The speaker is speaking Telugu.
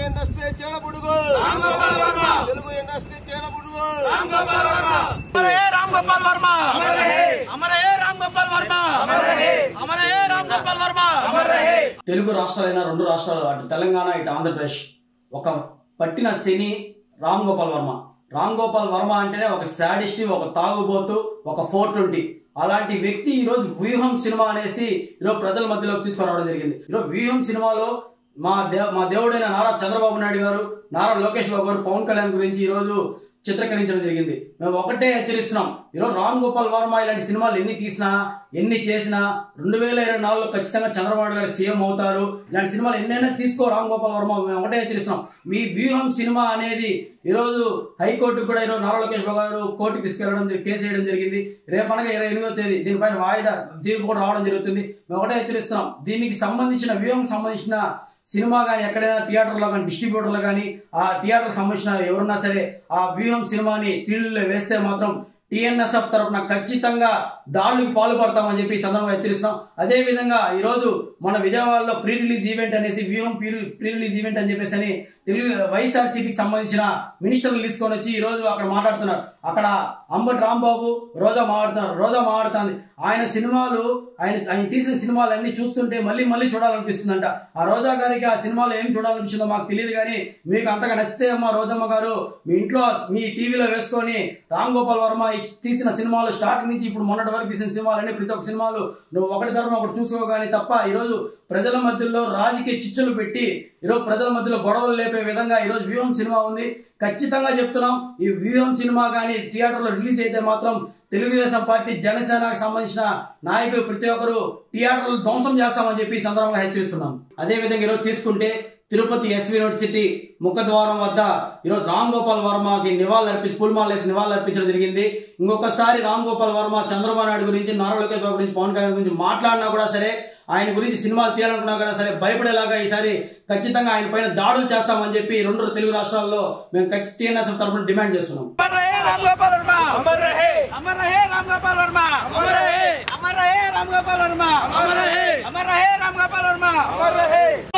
ఇండస్ట్రీ చేడబుడుగు తెలుగు ఇండస్ట్రీ చేడబుడుగు अमर है राम गोपाल वर्मा अमर है अमर है राम गोपाल वर्मा अमर है अमर है राम गोपाल वर्मा अमर है తెలుగు రాష్ట్రాలైన రెండు రాష్ట్రాలు అటు తెలంగాణ ఇటు ఆంధ్రప్రదేశ్ ఒక పట్టిన శని రామ్ గోపాల్ వర్మ రామ్ గోపాల్ వర్మ అంటేనే ఒక శాడిస్ట్ ఒక తాగుబోతు ఒక ఫోర్ ట్వంటీ అలాంటి వ్యక్తి ఈరోజు వ్యూహం సినిమా అనేసి ఈరోజు ప్రజల మధ్యలోకి తీసుకురావడం జరిగింది ఈరోజు వ్యూహం సినిమాలో మా దేవ మా దేవుడైన నారా చంద్రబాబు నాయుడు గారు నారా లోకేష్ బాబు గారు పవన్ కళ్యాణ్ గురించి ఈరోజు చిత్రీకరించడం జరిగింది మేము ఒకటే హెచ్చరిస్తున్నాం ఈరోజు రామ్ గోపాల్ వర్మ ఇలాంటి సినిమాలు ఎన్ని తీసినా ఎన్ని చేసినా రెండు వేల ఇరవై నాలుగులో ఖచ్చితంగా చంద్రబాబు గారు సీఎం అవుతారు ఇలాంటి సినిమాలు ఎన్నైనా తీసుకో రామ్ గోపాల్ వర్మ మేము ఒకటే హెచ్చరిస్తున్నాం మీ వ్యూహం సినిమా అనేది ఈరోజు హైకోర్టుకు కూడా ఈరోజు నారా లోకేష్ బాబు గారు కోర్టుకు తీసుకెళ్లడం జరి- కేసు వేయడం జరిగింది రేపనగా ఇరవై ఎనిమిదో తేదీ దీనిపైన వాయిదా తీర్పు కూడా రావడం జరుగుతుంది మేము ఒకటే హెచ్చరిస్తున్నాం దీనికి సంబంధించిన వ్యూహం సంబంధించిన సినిమా కానీ ఎక్కడైనా థియేటర్లో కానీ డిస్ట్రిబ్యూటర్లో కానీ ఆ థియేటర్ సంబంధించిన ఎవరున్నా సరే ఆ వ్యూహం సినిమాని స్క్రీన్లో వేస్తే మాత్రం టిఎన్ఎస్ఎఫ్ తరఫున ఖచ్చితంగా దాడులకు పాల్పడతామని చెప్పి ఈ సందర్భంగా హెచ్చరిస్తున్నాం అదే విధంగా ఈరోజు మన విజయవాడలో ప్రీ రిలీజ్ ఈవెంట్ అనేసి వ్యూహం ప్రీ రిలీజ్ ఈవెంట్ అని చెప్పేసి అని తెలుగు వైఎస్ఆర్సీపీకి సంబంధించిన మినిస్టర్లు తీసుకొని వచ్చి ఈ రోజు అక్కడ మాట్లాడుతున్నారు అక్కడ అంబటి రాంబాబు రోజా మాట్లాడుతున్నారు రోజా మాట్లాడుతుంది ఆయన సినిమాలు ఆయన ఆయన తీసిన సినిమాలన్నీ చూస్తుంటే మళ్ళీ మళ్ళీ చూడాలనిపిస్తుందంట ఆ రోజా గారికి ఆ సినిమాలో ఏం చూడాలనిపించిందో మాకు తెలియదు కానీ మీకు అంతగా నచ్చితే అమ్మ రోజమ్మ గారు మీ ఇంట్లో మీ టీవీలో వేసుకొని రామ్ గోపాల్ వర్మ ఈ తీసిన సినిమాలు స్టార్టింగ్ నుంచి ఇప్పుడు మొన్నటి వరకు తీసిన సినిమాలన్నీ ప్రతి ఒక్క సినిమాలు నువ్వు ఒకటి తరఫున ఒకటి చూసుకోగాని తప్ప ఈరోజు ప్రజల మధ్యలో రాజకీయ చిచ్చులు పెట్టి ఈరోజు ప్రజల మధ్యలో గొడవలు లేపే విధంగా ఈరోజు వ్యూహం సినిమా ఉంది ఖచ్చితంగా చెప్తున్నాం ఈ వ్యూహం సినిమా కానీ థియేటర్లో రిలీజ్ అయితే మాత్రం తెలుగుదేశం పార్టీ జనసేనకు సంబంధించిన నాయకులు ప్రతి ఒక్కరు థియేటర్లు ధ్వంసం చేస్తామని చెప్పి ఈ సందర్భంగా హెచ్చరిస్తున్నాం అదే విధంగా ఈరోజు తీసుకుంటే తిరుపతి ఎస్వి యూనివర్సిటీ ముఖద్వారం వద్ద ఈరోజు రామ్ గోపాల్ వర్మకి నివాళులు అర్పించి పుల్మాలు వేసి నివాళులు అర్పించడం జరిగింది ఇంకొకసారి రామ్ గోపాల్ వర్మ చంద్రబాబు నాయుడు గురించి నారా లోకేష్ బాబు గురించి పవన్ కళ్యాణ్ గురించి మాట్లాడినా కూడా సరే ఆయన గురించి సినిమాలు తీయాలనుకున్నా కూడా సరే భయపడేలాగా ఈసారి ఖచ్చితంగా ఆయన పైన దాడులు చేస్తామని చెప్పి రెండు తెలుగు రాష్ట్రాల్లో మేము ఖచ్చితంగా టీఎన్ఎస్ఎఫ్ తరఫున డిమాండ్ చేస్తున్నాం अमर रहे राम गोपाल वर्मा अमर रहे अमर रहे राम गोपाल वर्मा अमर रहे अमर रहे राम गोपाल वर्मा अमर रहे अमर रहे राम गोपाल वर्मा अमर रहे